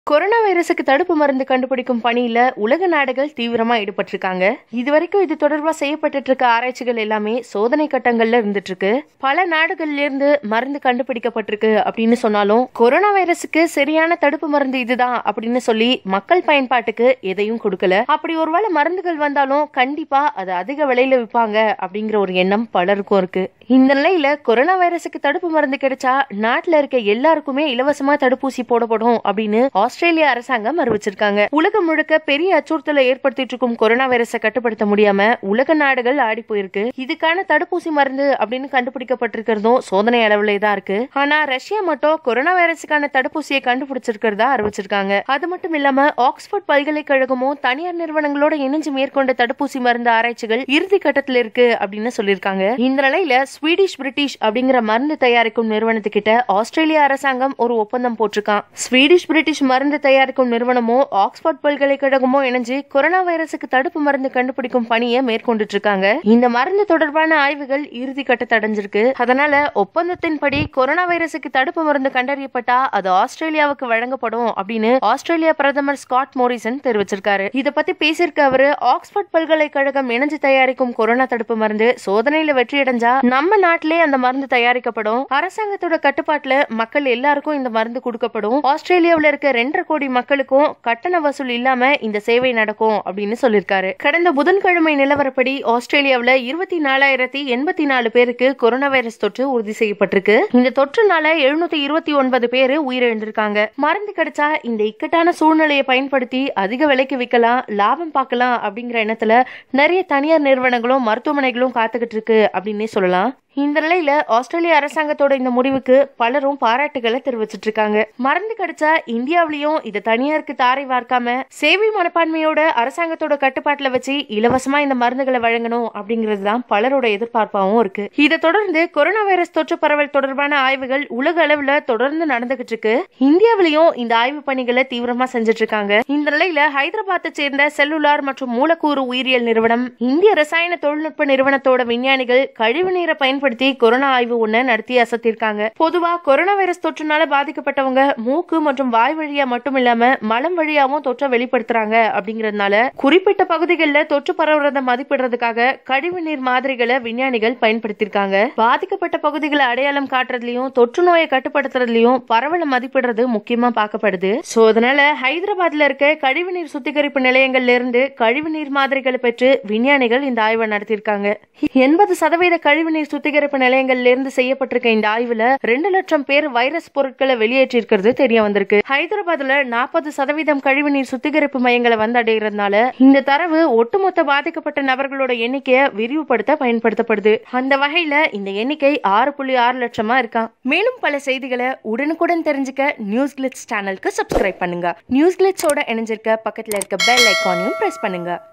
corona வைரஸுக்கு தடுப்பு மருந்து கண்டுபிடிக்கும் பணியில உலக நாடுகள் தீவிரமா ஈடுபட்டிருக்காங்க இதுவரைக்கும் இது தொடர்பா செய்யப்பட்டு இருக்க ஆராய்ச்சிகள் எல்லாமே சோதனை கட்டங்கள்ல இருந்துட்டு இருக்கு பல நாடுகள்ல இருந்து மருந்து கண்டுபிடிக்கப்பட்டிருக்கு அப்படின்னு சொன்னாலும் கொரோனா வைரஸுக்கு சரியான தடுப்பு மருந்து இதுதான் அப்படின்னு சொல்லி மக்கள் பயன்பாட்டுக்கு எதையும் கொடுக்கல அப்படி ஒருவேளை மருந்துகள் வந்தாலும் கண்டிப்பா அது அதிக விலையில விற்பாங்க அப்படிங்கிற ஒரு எண்ணம் பலருக்கும் இருக்கு இந்த நிலையில கொரோனா வைரஸுக்கு தடுப்பு மருந்து கிடைச்சா நாட்டுல இருக்க எல்லாருக்குமே இலவசமா தடுப்பூசி போடப்படும் அப்படின்னு ஆஸ்திரேலிய அரசாங்கம் அறிவிச்சிருக்காங்க உலகம் முழுக்க பெரிய அச்சுறுத்தலை ஏற்படுத்திட்டு இருக்கும் கொரோனா வைரஸை கட்டுப்படுத்த முடியாம உலக நாடுகள் ஆடி போயிருக்கு இதுக்கான தடுப்பூசி மருந்து அப்படின்னு கண்டுபிடிக்கப்பட்டிருக்கிறதும் சோதனை அளவுல தான் இருக்கு ஆனா ரஷ்யா மட்டும் கொரோனா வைரஸுக்கான தடுப்பூசியை கண்டுபிடிச்சிருக்கிறதா அறிவிச்சிருக்காங்க அது மட்டும் இல்லாம ஆக்ஸ்போர்ட் பல்கலைக்கழகமும் தனியார் நிறுவனங்களோட இணைஞ்சு மேற்கொண்ட தடுப்பூசி மருந்து ஆராய்ச்சிகள் இறுதி கட்டத்துல இருக்கு அப்படின்னு சொல்லியிருக்காங்க இந்த நிலையில ஸ்வீடிஷ் பிரிட்டிஷ் அப்படிங்கிற மருந்து தயாரிக்கும் நிறுவனத்துக்கிட்ட ஆஸ்திரேலிய அரசாங்கம் ஒரு ஒப்பந்தம் போட்டிருக்கான் ஸ்வீடிஷ் பிரிட்டிஷ் மருந்து தயாரிக்கும் நிறுவனமோ ஆக்ஸ்போர்ட் பல்கலைக்கழகமோ இணைஞ்சு கொரோனா வைரஸுக்கு தடுப்பு மருந்து கண்டுபிடிக்கும் பணியை மேற்கொண்டுட்டு இருக்காங்க இந்த மருந்து தொடர்பான ஆய்வுகள் இறுதி கட்டத்தை அடைஞ்சிருக்கு அதனால ஒப்பந்தத்தின்படி கொரோனா வைரஸுக்கு தடுப்பு மருந்து கண்டறியப்பட்டா அது ஆஸ்திரேலியாவுக்கு வழங்கப்படும் அப்படின்னு ஆஸ்திரேலியா பிரதமர் ஸ்காட் மோரிசன் தெரிவிச்சிருக்காரு இத பத்தி பேசியிருக்க அவரு ஆக்ஸ்போர்ட் பல்கலைக்கழகம் இணைஞ்சு தயாரிக்கும் கொரோனா தடுப்பு மருந்து சோதனையில வெற்றி அடைஞ்சா நம்ம நாட்டிலே அந்த மருந்து தயாரிக்கப்படும் அரசாங்கத்தோட கட்டுப்பாட்டுல மக்கள் எல்லாருக்கும் இந்த மருந்து கொடுக்கப்படும் ஆஸ்திரேலியாவுல இருக்க ரெண்டரை கோடி மக்களுக்கும் கட்டண வசூல் இல்லாம இந்த சேவை நடக்கும் அப்படின்னு சொல்லியிருக்காரு கடந்த புதன்கிழமை நிலவரப்படி ஆஸ்திரேலியாவுல இருபத்தி நாலாயிரத்தி எண்பத்தி நாலு பேருக்கு கொரோனா வைரஸ் தொற்று உறுதி செய்யப்பட்டிருக்கு இந்த தொற்றுனால எழுநூத்தி இருபத்தி ஒன்பது பேரு உயிரிழந்திருக்காங்க மருந்து கிடைச்சா இந்த இக்கட்டான சூழ்நிலையை பயன்படுத்தி அதிக விலைக்கு விற்கலாம் லாபம் பார்க்கலாம் அப்படிங்கிற எண்ணத்துல நிறைய தனியார் நிறுவனங்களும் மருத்துவமனைகளும் காத்துக்கிட்டு இருக்கு அப்படின்னே சொல்லலாம் இந்த நிலையில ஆஸ்திரேலிய அரசாங்கத்தோட இந்த முடிவுக்கு பலரும் பாராட்டுகளை தெரிவிச்சிட்டு இருக்காங்க மருந்து கிடைச்சா இந்தியாவிலயும் இதை தனியாருக்கு தாரை வார்க்காம சேவை மனப்பான்மையோட அரசாங்கத்தோட கட்டுப்பாட்டுல வச்சு இலவசமா இந்த மருந்துகளை வழங்கணும் அப்படிங்கிறது தான் பலரோட எதிர்பார்ப்பாவும் இருக்கு இதை தொடர்ந்து கொரோனா வைரஸ் தொற்று பரவல் தொடர்பான ஆய்வுகள் உலக அளவுல தொடர்ந்து நடந்துகிட்டு இருக்கு இந்தியாவிலயும் இந்த ஆய்வு பணிகளை தீவிரமா செஞ்சுட்டு இருக்காங்க இந்த நிலையில ஹைதராபாத்தை சேர்ந்த செல்லுலார் மற்றும் மூலக்கூறு உயிரியல் நிறுவனம் இந்திய ரசாயன தொழில்நுட்ப நிறுவனத்தோட விஞ்ஞானிகள் கழிவு நீரை பயன்படுத்தி கொரோனா ஆய்வு ஒண்ணு நடத்தி அசத்திருக்காங்க பொதுவா கொரோனா வைரஸ் தொற்றுனால பாதிக்கப்பட்டவங்க மூக்கு மற்றும் வாய் வழியா மட்டும் இல்லாம மலம் வழியாவும் தொற்றை வெளிப்படுத்துறாங்க அப்படிங்கறதுனால குறிப்பிட்ட பகுதிகளில் தொற்று பரவுறதை மதிப்பிடுறதுக்காக கழிவு நீர் மாதிரிகளை விஞ்ஞானிகள் பயன்படுத்தியிருக்காங்க பாதிக்கப்பட்ட பகுதிகளை அடையாளம் காட்டுறதுலயும் தொற்று நோயை கட்டுப்படுத்துறதுலயும் பரவலை மதிப்பிடுறது முக்கியமா பார்க்கப்படுது சோ அதனால ஹைதராபாத்ல இருக்க கழிவு நீர் சுத்திகரிப்பு நிலையங்கள்ல இருந்து கழிவு நீர் மாதிரிகளை பெற்று விஞ்ஞானிகள் இந்த ஆய்வை நடத்தியிருக்காங்க எண்பது சதவீத கழிவு நீர் சுத்திகரிப்பு நிலையங்கள்ல இருந்து செய்யப்பட்டிருக்க இந்த ஆய்வுல ரெண்டு லட்சம் பேர் வைரஸ் பொருட்களை வெளியேற்றி இருக்கிறது தெரிய வந்திருக்கு ஹைதராபாத்ல நாற்பது சதவீதம் கழிவுநீர் சுத்திகரிப்பு மையங்களை வந்தடைகிறதுனால இந்த தரவு ஒட்டுமொத்த பாதிக்கப்பட்ட நபர்களோட எண்ணிக்கையை விரிவுபடுத்த பயன்படுத்தப்படுது அந்த வகையில இந்த எண்ணிக்கை ஆறு புள்ளி ஆறு லட்சமா இருக்கான் மேலும் பல செய்திகளை உடனுக்குடன் தெரிஞ்சுக்க நியூஸ் கிளிட்ஸ் சேனலுக்கு சப்ஸ்கிரைப் பண்ணுங்க நியூஸ் கிளிட்ஸோட இணைஞ்சிருக்க பக்கத்துல இருக்க பெல் ஐக்கானையும் பிரஸ் பண்ணுங்க